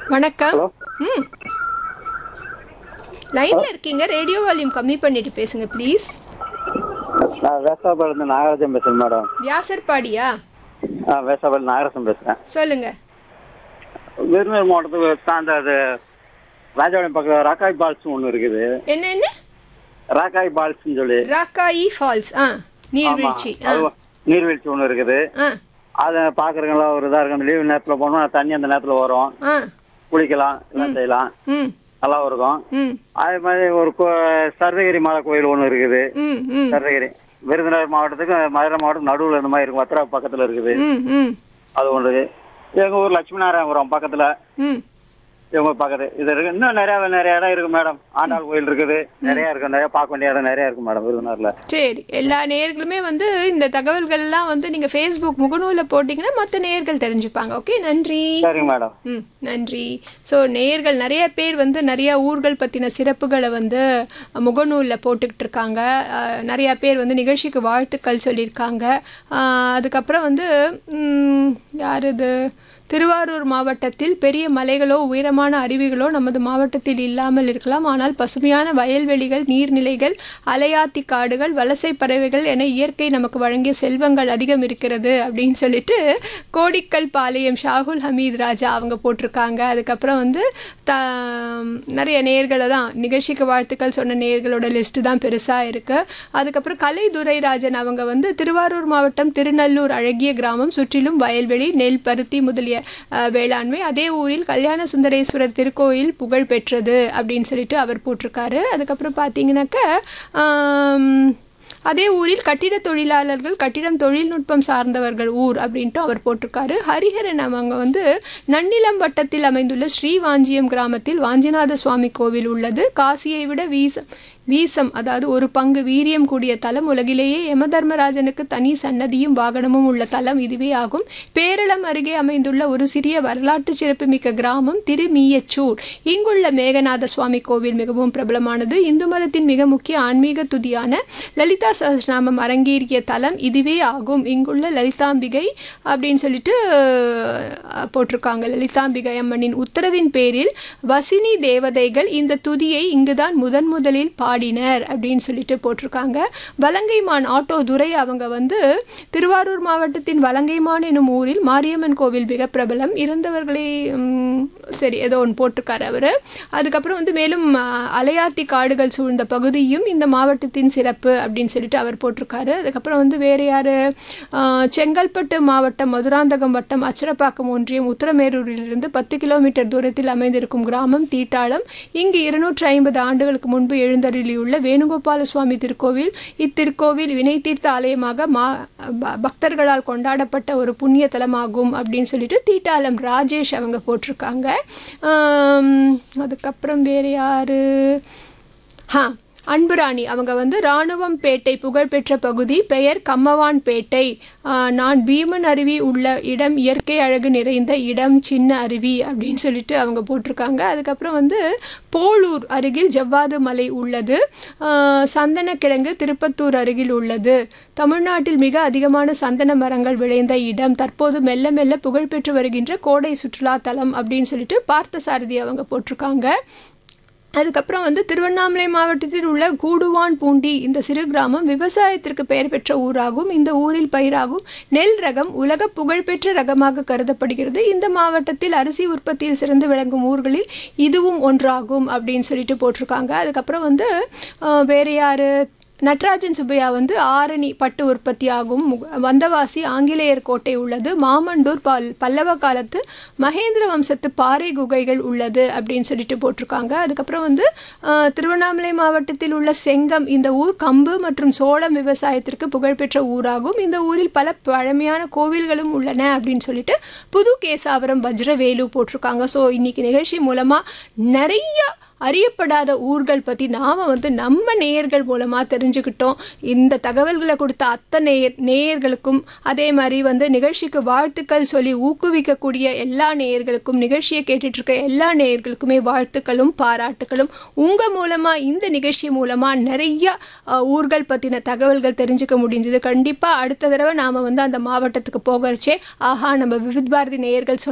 வணக்கம் ஹலோ ம் லைன்ல இருக்கீங்க ரேடியோ வால்யூம் கம்மி பண்ணிட்டு பேசுங்க ப்ளீஸ் நான் வேசாபாலேருந்து நாகராஜன் பேசுகிறேன் மேடம் வியாசர்பாடியா ஆ வேசாபால் நாகராஜன் பேசுகிறேன் சொல்லுங்க விருதுநகர் மாவட்டத்துக்கு சார்ந்த அது ராஜபாளையம் பக்கத்தில் ராக்காய் பால்ஸ் ஒன்று இருக்குது என்ன என்ன ராக்காய் பால்ஸ்னு சொல்லி ராக்காயி ஃபால்ஸ் ஆ நீர்வீழ்ச்சி ஆ அது நீர்வீழ்ச்சி ஒன்று இருக்குது ஆ அதை பார்க்குறவங்களாம் ஒரு இதாக இருக்கும் லீவு நேரத்தில் போனோம் தண்ணி அந்த நேரத்தில் வரும் ஆ குளிக்கலாம் எல்லாம் செய்யலாம் ம் நல்லா இருக்கும் ம் அதே மாதிரி ஒரு கோ சர்வகிரி மலை கோயில் ஒன்று இருக்குது ம் ம் சர்வகிரி விருதுநகர் மாவட்டத்துக்கு மதுரை மாவட்டம் நடுவில் இந்த மாதிரி இருக்கும் வத்திரா பக்கத்தில் இருக்குது ம் ம் அது ஒன்று இருக்குது எங்கள் ஊர் லட்சுமி நாராயணபுரம் பக்கத்தில் ம் இவங்க பக்கத்து இது இருக்கு இன்னும் நிறைய நிறைய இடம் இருக்கு மேடம் ஆண்டாள் கோயில் இருக்குது நிறைய இருக்கு நிறைய பார்க்க வேண்டிய இடம் நிறைய இருக்கு மேடம் விருதுநகர்ல சரி எல்லா நேயர்களுமே வந்து இந்த தகவல்கள்லாம் வந்து நீங்கள் ஃபேஸ்புக் முகநூலில் போட்டிங்கன்னா மற்ற நேயர்கள் தெரிஞ்சுப்பாங்க ஓகே நன்றி சரிங்க மேடம் ம் நன்றி ஸோ நேயர்கள் நிறைய பேர் வந்து நிறைய ஊர்கள் பற்றின சிறப்புகளை வந்து முகநூலில் போட்டுக்கிட்டு இருக்காங்க அஹ், நிறைய பேர் வந்து நிகழ்ச்சிக்கு வாழ்த்துக்கள் சொல்லியிருக்காங்க அஹ், அதுக்கப்புறம் வந்து ம், யார் இது திருவாரூர் மாவட்டத்தில் பெரிய மலைகளோ உயரமான அருவிகளோ நமது மாவட்டத்தில் இல்லாமல் இருக்கலாம் ஆனால் பசுமையான வயல்வெளிகள் நீர்நிலைகள் அலையாத்தி காடுகள் வலசை பறவைகள் என இயற்கை நமக்கு வழங்கிய செல்வங்கள் அதிகம் இருக்கிறது அப்படின்னு சொல்லிட்டு கோடிக்கல் பாளையம் ஷாகுல் ஹமீத் ராஜா அவங்க போட்டிருக்காங்க அதுக்கப்புறம் வந்து த நிறைய நேர்களை தான் நிகழ்ச்சிக்கு வாழ்த்துக்கள் சொன்ன நேர்களோட லிஸ்ட்டு தான் பெருசாக இருக்குது அதுக்கப்புறம் கலை துரைராஜன் அவங்க வந்து திருவாரூர் மாவட்டம் திருநல்லூர் அழகிய கிராமம் சுற்றிலும் வயல்வெளி நெல் பருத்தி முதலிய அஹ், வேளாண்மை அதே ஊரில் கல்யாண சுந்தரேஸ்வரர் திருக்கோயில் புகழ் பெற்றது அப்படின்னு சொல்லிட்டு அவர் போட்டிருக்காரு அதுக்கப்புறம் பார்த்தீங்கன்னாக்க ஆம், அதே ஊரில் கட்டிட தொழிலாளர்கள் கட்டிடம் தொழில்நுட்பம் சார்ந்தவர்கள் ஊர் அப்படின்ட்டு அவர் போட்டிருக்காரு ஹரிஹரன் அவங்க வந்து நன்னிலம் வட்டத்தில் அமைந்துள்ள ஸ்ரீவாஞ்சியம் கிராமத்தில் வாஞ்சிநாத சுவாமி கோவில் உள்ளது காசியை விட வீசம் வீசம் அதாவது ஒரு பங்கு வீரியம் கூடிய தலம் உலகிலேயே யமதர்மராஜனுக்கு தனி சன்னதியும் வாகனமும் உள்ள தலம் இதுவே ஆகும் பேரளம் அருகே அமைந்துள்ள ஒரு சிறிய வரலாற்று சிறப்புமிக்க கிராமம் திருமீயச்சூர் இங்குள்ள மேகநாத சுவாமி கோவில் மிகவும் பிரபலமானது இந்து மதத்தின் மிக முக்கிய ஆன்மீக துதியான லலிதா சஹஸ்ரநாமம் அரங்கேறிய தலம் இதுவே ஆகும் இங்குள்ள லலிதாம்பிகை அப்படின்னு சொல்லிட்டு அஹ், போட்டிருக்காங்க லலிதாம்பிகை அம்மனின் உத்தரவின் பேரில் வசினி தேவதைகள் இந்த துதியை இங்குதான் முதன் முதலில் பாடினர் அப்படின்னு சொல்லிட்டு போட்டிருக்காங்க வலங்கைமான் ஆட்டோ துரை அவங்க வந்து திருவாரூர் மாவட்டத்தின் வலங்கைமான் எனும் ஊரில் மாரியம்மன் கோவில் மிக பிரபலம் இறந்தவர்களை ம், சரி ஏதோ ஒன்று போட்டிருக்காரு அவர் அதுக்கப்புறம் வந்து மேலும் அ, அலையாத்தி காடுகள் சூழ்ந்த பகுதியும் இந்த மாவட்டத்தின் சிறப்பு அப்படின்னு சொல்லிட்டு அவர் போட்டிருக்காரு அதுக்கப்புறம் வந்து வேறு யார் செங்கல்பட்டு மாவட்டம் மதுராந்தகம் வட்டம் அச்சரப்பாக்கம் ஒன்றியம் உத்தரமேரூரிலிருந்து பத்து கிலோமீட்டர் தூரத்தில் அமைந்திருக்கும் கிராமம் தீட்டாளம் இங்கு இருநூற்றி ஐம்பது ஆண்டுகளுக்கு முன்பு எழுந்தருளியுள்ள வேணுகோபால சுவாமி திருக்கோவில் இத்திருக்கோவில் வினை தீர்த்த ஆலயமாக மா ப- பக்தர்களால் கொண்டாடப்பட்ட ஒரு புண்ணிய தலமாகும் அப்படின்னு சொல்லிட்டு தீட்டாளம் ராஜேஷ் அவங்க போட்டிருக்காங்க ஆம், அதுக்கப்புறம் வேறு யார் ஹா அன்புராணி அவங்க வந்து ராணுவம் பேட்டை புகழ்பெற்ற பகுதி பெயர் கம்மவான் பேட்டை ஆஹ், நான் பீமன் அருவி உள்ள இடம் இயற்கை அழகு நிறைந்த இடம் சின்ன அருவி அப்படின்னு சொல்லிட்டு அவங்க போட்டிருக்காங்க அதுக்கப்புறம் வந்து போலூர் அருகில் ஜவ்வாது மலை உள்ளது ஆஹ், சந்தனக்கிழங்கு திருப்பத்தூர் அருகில் உள்ளது தமிழ்நாட்டில் மிக அதிகமான சந்தன மரங்கள் விளைந்த இடம் தற்போது மெல்ல மெல்ல புகழ்பெற்று வருகின்ற கோடை சுற்றுலா தலம் அப்படின்னு சொல்லிட்டு பார்த்தசாரதி அவங்க போட்டிருக்காங்க அதுக்கப்புறம் வந்து திருவண்ணாமலை மாவட்டத்தில் உள்ள கூடுவான் பூண்டி இந்த சிறு கிராமம் விவசாயத்திற்கு பெயர் பெற்ற ஊராகும் இந்த ஊரில் பயிராகும் நெல் ரகம் உலக புகழ்பெற்ற ரகமாக கருதப்படுகிறது இந்த மாவட்டத்தில் அரிசி உற்பத்தியில் சிறந்து விளங்கும் ஊர்களில் இதுவும் ஒன்றாகும் அப்படின்னு சொல்லிட்டு போட்டிருக்காங்க அதுக்கப்புறம் வந்து அஹ், வேறு யார் நட்ராஜன் சுப்பையா வந்து ஆரணி பட்டு உற்பத்தி ஆகும் மு- வந்தவாசி ஆங்கிலேயர் கோட்டை உள்ளது மாமண்டூர் பல் பல்லவ காலத்து மகேந்திர வம்சத்து பாறை குகைகள் உள்ளது அப்படின்னு சொல்லிட்டு போட்டிருக்காங்க அதுக்கப்புறம் வந்து ஆஹ், திருவண்ணாமலை மாவட்டத்தில் உள்ள செங்கம் இந்த ஊர் கம்பு மற்றும் சோளம் விவசாயத்திற்கு புகழ்பெற்ற ஊராகும் இந்த ஊரில் பல பழமையான கோவில்களும் உள்ளன அப்படின்னு சொல்லிட்டு புது கேசாவரம் வஜ்ரவேலு போட்டிருக்காங்க ஸோ இன்னைக்கு நிகழ்ச்சி மூலமாக நிறைய அறியப்படாத ஊர்கள் பற்றி நாம் வந்து நம்ம நேயர்கள் மூலமாக தெரிஞ்சுக்கிட்டோம் இந்த தகவல்களை கொடுத்த அத்தனை நேயர் நேயர்களுக்கும் அதே மாதிரி வந்து நிகழ்ச்சிக்கு வாழ்த்துக்கள் சொல்லி ஊக்குவிக்கக்கூடிய எல்லா நேயர்களுக்கும் நிகழ்ச்சியை கேட்டுட்டு இருக்க எல்லா நேயர்களுக்குமே வாழ்த்துக்களும் பாராட்டுகளும் உங்கள் மூலமாக இந்த நிகழ்ச்சி மூலமாக நிறைய அஹ், ஊர்கள் பற்றின தகவல்கள் தெரிஞ்சுக்க முடிஞ்சது கண்டிப்பாக அடுத்த தடவை நாம் வந்து அந்த மாவட்டத்துக்கு போகிறச்சே ஆஹா நம்ம விவித் பாரதி நேயர்கள் சொன்ன